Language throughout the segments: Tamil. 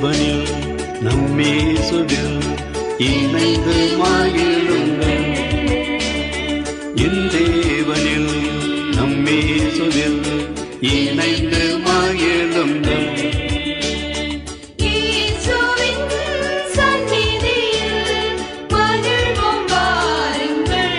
தேவனில் நம்மேசுவில் இணைந்து மகிழுங்கள் என் தேவனில் நம்மேசுவில் இணைந்து மகிழுங்கள் இயேசுவின் சந்நிதியில் மகிழ்வோம் வாருங்கள்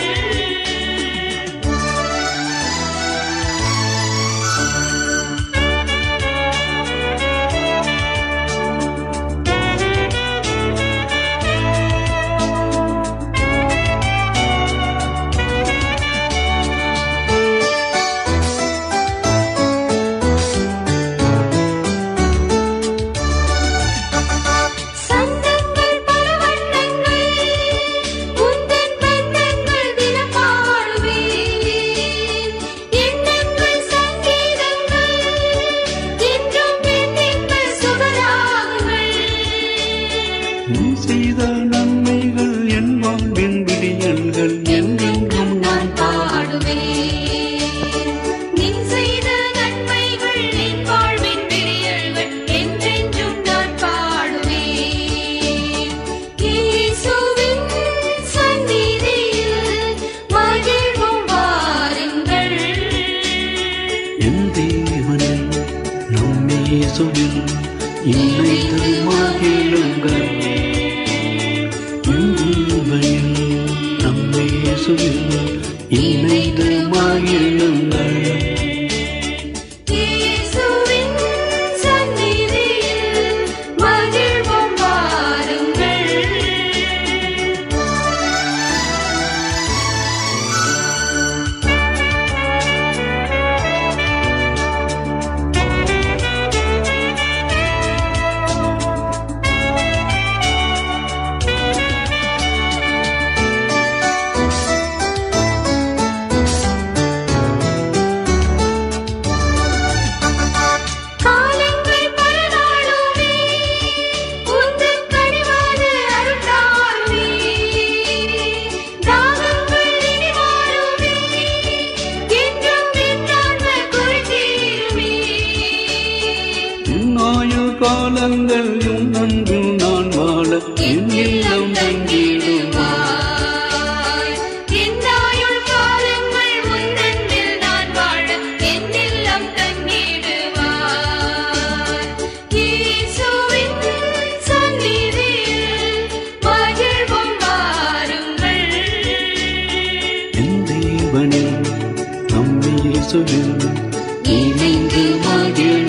சந்தங்கள் பல வண்ணங்கள் உந்தன் பந்தங்கள் தினம் பாடுவேன் எண்ணங்கள் சங்கீதங்கள் என்றும் எண்ணங்கள் சுகராகங்கள் நீ செய்த நன்மைகள் என் வாழ்வின் விடியல்கள் என்றென்றும் நான் பாடுவேன் நீ செய்த நன்மைகள் என் வாழ்வின் விடியல்கள் என்றென்றும் நான் பாடுவேன் இயேசுவின் சந்நிதியில் மகிழ்வோம் வாருங்கள் என் தேவனில் நம்மேசுவில் இணைந்து மகிழுங்கள் என் தேவனில் நம்மேசுவில் இணைந்து மகிழுங்கள் இயேசுவின் சந்நிதியில் மகிழ்வோம் வாருங்கள் காலங்கள் பல நாளுமே உந்தன் கனிவான அருளாலுமே தாகங்கள் இனி மாறுமே என்றும் என்னான்ம குறித்தீருமே ஆயுள் காலங்கள் உன் அன்பில் நான் வாழ என் இல்லம் தங்கிடுவாய் என்னாயுள் காலங்கள் உன்னன்பில் நான் வாழ என் இல்லம் தங்கிடுவாய் இயேசுவின் சந்நிதியில் மகிழ்வோம் வாருங்கள் என் தேவனில் நம்மேசுவில் இணைந்து மகிழ